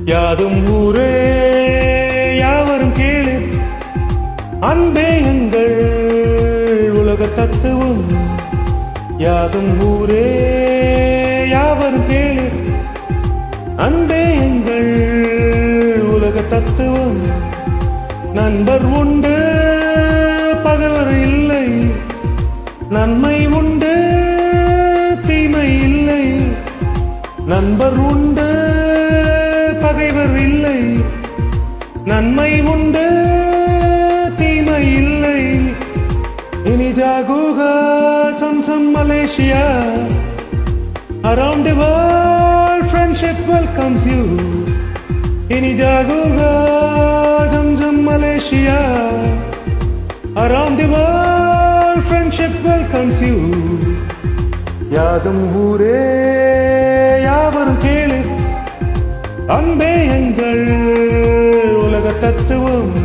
யாதும் ஊரே யாவரும் கேளு அன்பே எங்கள் உலக தத்துவம் யாதும் ஊரே யாவரும் கேளு அன்பே எங்கள் உலக தத்துவம் நண்பர் உண்டு பகவர் இல்லை நன்மை உண்டு தீமை இல்லை நண்பர் உண்டு பகைவர் இல்லை நன்மை உண்டு தீமை இல்லை இனி ஜாகுகா சம்சம் Malaysia Around the world, friendship welcomes you. Ini jaguga jam jam Malaysia. Around the world, friendship welcomes you. யாதும் ஊரே யாவரும் கேளு அன்பே எங்கள் உலக தத்துவம்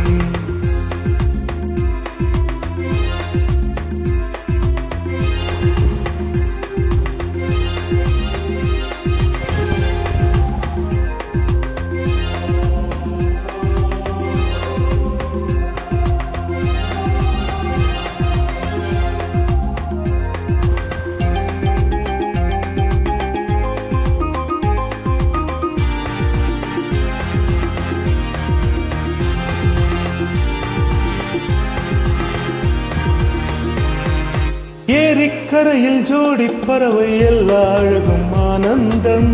ஏரிக்கரையில் ஜோடி பறவை எல்லா அழகும் ஆனந்தம்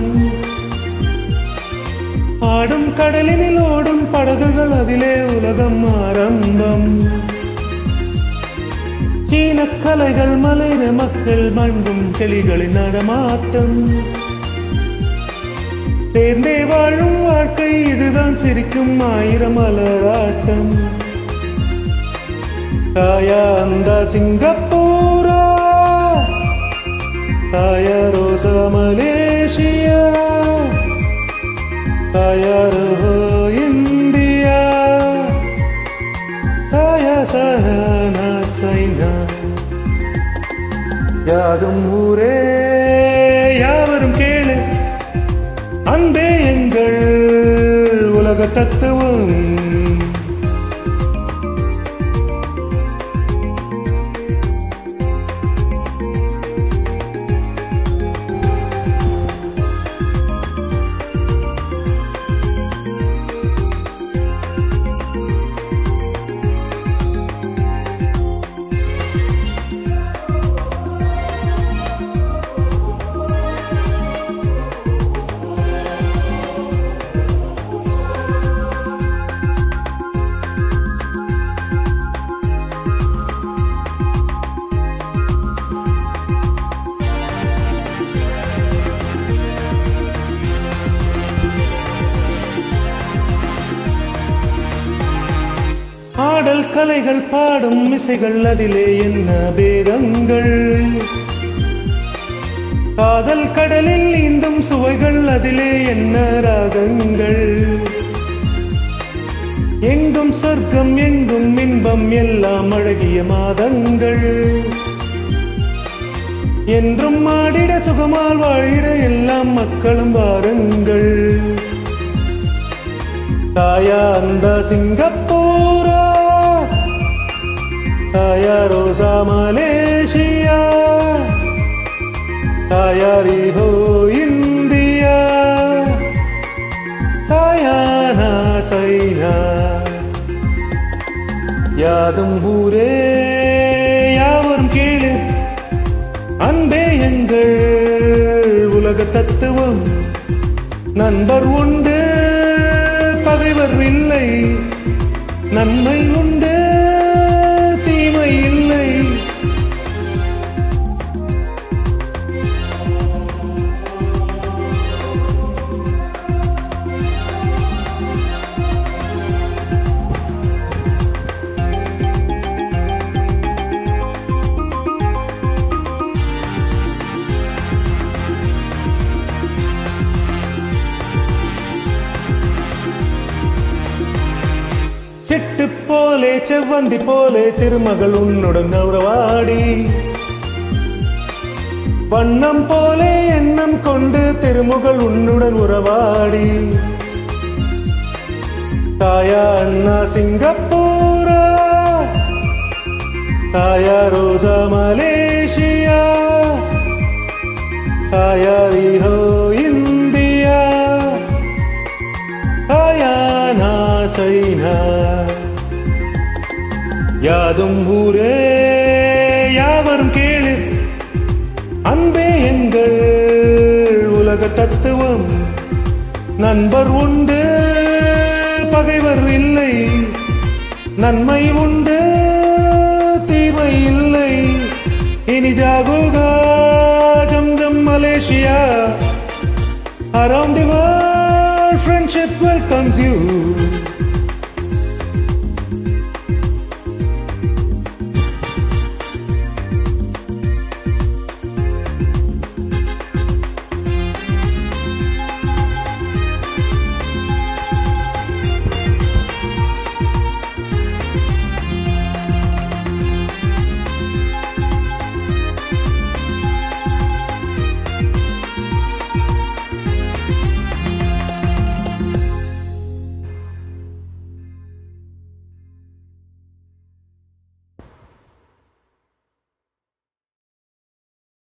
ஆடும் கடலினில் ஓடும் படகுகள் அதிலே உலகம் ஆரம்பம் சீன கலைகள் மலைர மக்கள் மண்டும் கிளிகளின் நடமாட்டம் தேர்ந்தே வாழும் வாழ்க்கை இதுதான் சிரிக்கும் ஆயிரம் மலராட்டம் சாயா அந்த சிங்கப்பூரா சாயா ரோசா மலேசியா சாயா ரோஹோ இந்தியா சாயா சஹனா சைனா யாதும் ஊரே யாவரும் கேளு அன்பே எங்கள் உலக தத்துவம் ஆடல் கலைகள் பாடும் இசைகள் அதிலே என்ன பேதங்கள் காதல் கடலில் நீந்தும் சுவைகள் அதிலே என்ன ராகங்கள் எங்கும் சொர்க்கம் எங்கும் இன்பம் எல்லாம் அழகிய மாதங்கள் என்றும் மாடிட சுகமால் வாழிட எல்லாம் மக்களும் வாருங்கள் சாயா அந்த சிங்கப்பூரா சாயா ரோசா மலேசியா சாயா ரிஹோ இந்தியா சாயானா சைனா யாதும் ஊரே யாவரும் கேளு அன்பே எங்கள் உலக தத்துவம் நண்பர் உண்டு பகைவர் இல்லை நன்மை உண்டு தீமை இல்லை சிட்டு போலே செவ்வந்தி போலே திருமகள் உன்னுடன் உறவாடி வண்ணம் போலே எண்ணம் கொண்டு திருமுகள் உன்னுடன் உறவாடி சாயா அண்ணா சிங்கப்பூரா சாயா ரோசா மலேசியா சாயா ரிஹோ இந்தியா சாயா நா சைனா யாதும் ஊரே யாவரும் கேளு அன்பே எங்கள் உலக தத்துவம் நண்பர் உண்டு பகைவர் இல்லை நன்மை உண்டு தீமை இல்லை இனி ஜாகுகா ஜம் ஜம் Malaysia around the world friendship welcomes you